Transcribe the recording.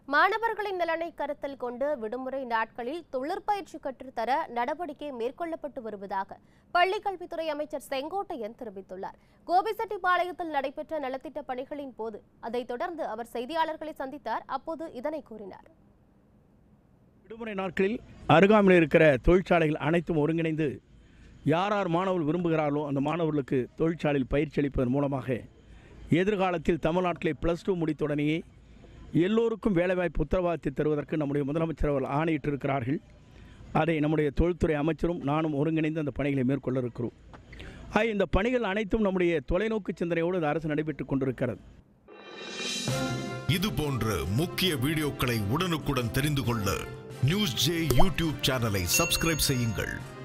மாணவர்களின் நலனை கருத்தில் கொண்டு விடுமுறை நாட்களில் தொழிற்பயிற்சி கற்றுத்தர நடவடிக்கை மேற்கொள்ளப்பட்டு வருவதாக பள்ளிக்கல்வித்துறை அமைச்சர் செங்கோட்டையன் தெரிவித்துள்ளார் கோபிசெட்டிப்பாளையத்தில் நடைபெற்ற நலத்திட்ட பணிகளின் போது அதைத் தொடர்ந்து அவர் செய்தியாளர்களை சந்தித்தார் அப்போது இதனை கூறினார் விடுமுறை நாட்களில் அருகாமையில் இருக்கிற தொழிற்சாலைகள் அனைத்தும் ஒருங்கிணைந்து யார் யார் மாணவர்கள் விரும்புகிறார்களோ அந்த மாணவர்களுக்கு தொழிற்சாலையில் பயிற்சி அளிப்பதன் மூலமாக எதிர்காலத்தில் தமிழ்நாட்டில் ப்ளஸ் டூ முடித்தவுடனேயே எல்லோருக்கும் வேலைவாய்ப்பு உத்தரவாதத்தை தருவதற்கு நம்முடைய முதலமைச்சர் அவர்கள் ஆணையிட்டிருக்கிறார்கள் அதை நம்முடைய தொழில்துறை அமைச்சரும் நானும் ஒருங்கிணைந்து அந்த பணிகளை மேற்கொள்ள இருக்கிறோம் ஆக இந்த பணிகள் அனைத்தும் நம்முடைய தொலைநோக்கு சிந்தனையோடு இந்த அரசு நடைபெற்றுக் கொண்டிருக்கிறது இது போன்ற முக்கிய வீடியோக்களை உடனுக்குடன் தெரிந்து கொள்ள நியூஸ் ஜே யூடியூப் சேனலை சப்ஸ்கிரைப் செய்யுங்கள்